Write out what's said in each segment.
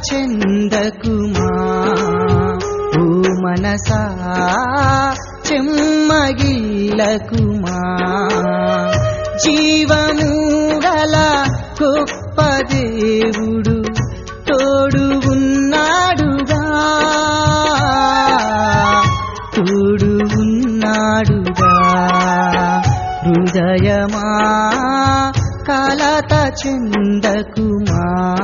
చెందకుమా ఓ మనసా చెమ్మగిల్లకుమా జీవము గల గొప్ప దేవుడు తోడు ఉన్నాడుగా తోడు ఉన్నాడుగా హృదయమా కలత చెందకుమా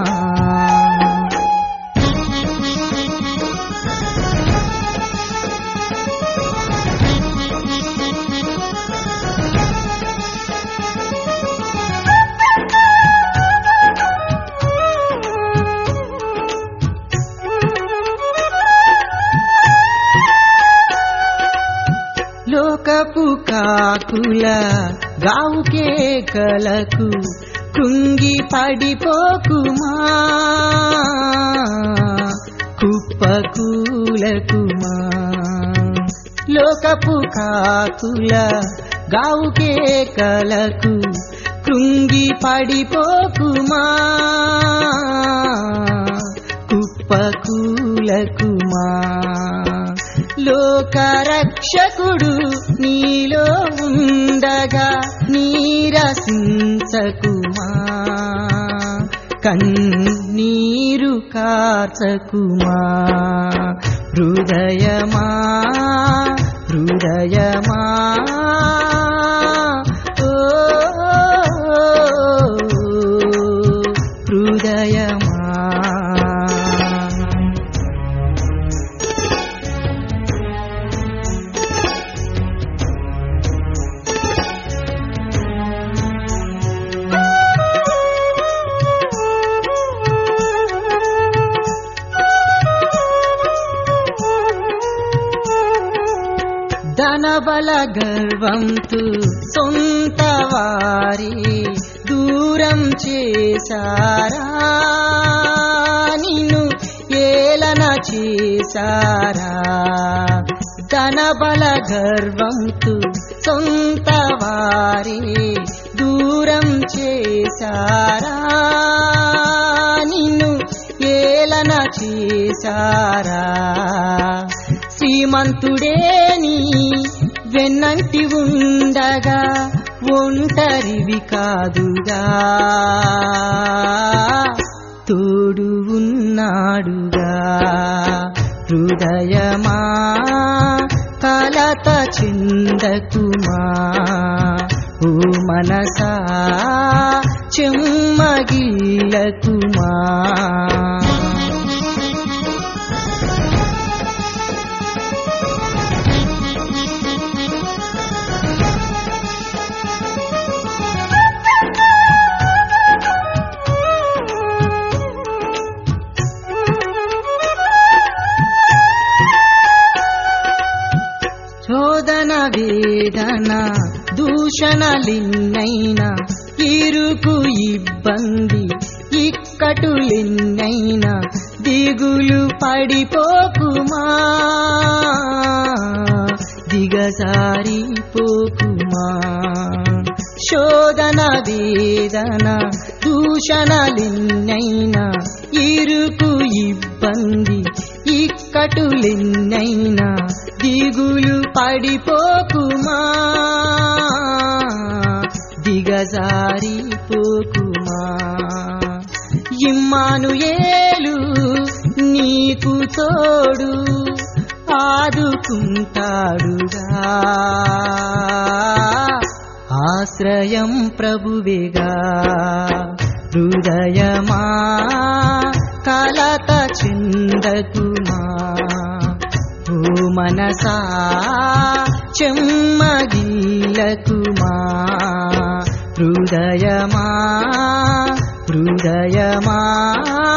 లోకపు కాకుల గావు కేకలకు కృంగి పడిపోకుమా కుప్పకూలకుమా లోకపు కాకుల గావు కేకలకు కృంగి పడిపోకుమా కుప్పకూలకుమా లోకరక్షకుడు నీలో ఉండగా నీరసించకుమా కన్నీరు కార్చకుమా హృదయమా హృదయమా ఓ హృదయమా ధనబల గర్వంతు సొంత వారి దూరం చేశారా నిన్ను ఏలన చేశారా ధనబల గర్వంతు సొంత వారి దూరం చేశారా నిన్ను ఏలన చేశారా శ్రీమంతుడేని వెన్నంటి ఉండగా ఒంటరివి కాదుగా తోడు ఉన్నాడుగా హృదయమా కలత చిందకుమా ఓ మనసా చెమ్మగిల్లకుమా శోధన వేదన దూషణలిన్నైనా ఇరుకు ఇబ్బంది ఇక్కటులిన్నైనా దిగులు పడిపోకుమా దిగజారిపోకుమా శోధన వేదన దూషణలిన్నైనా ఇరుకు ఇబ్బంది ఇక్కటులిన్నైనా దిగులు పడిపోకుమా దిగజారిపోకుమా ఇమ్మాను ఏలు నీకు తోడు ఆదుకుంటాడుగా ఆశ్రయం ప్రభువేగా హృదయమా కలత చిందకుమా ఓ మనసా చెమ్మగిల్లకుమా హృదయమా హృదయమా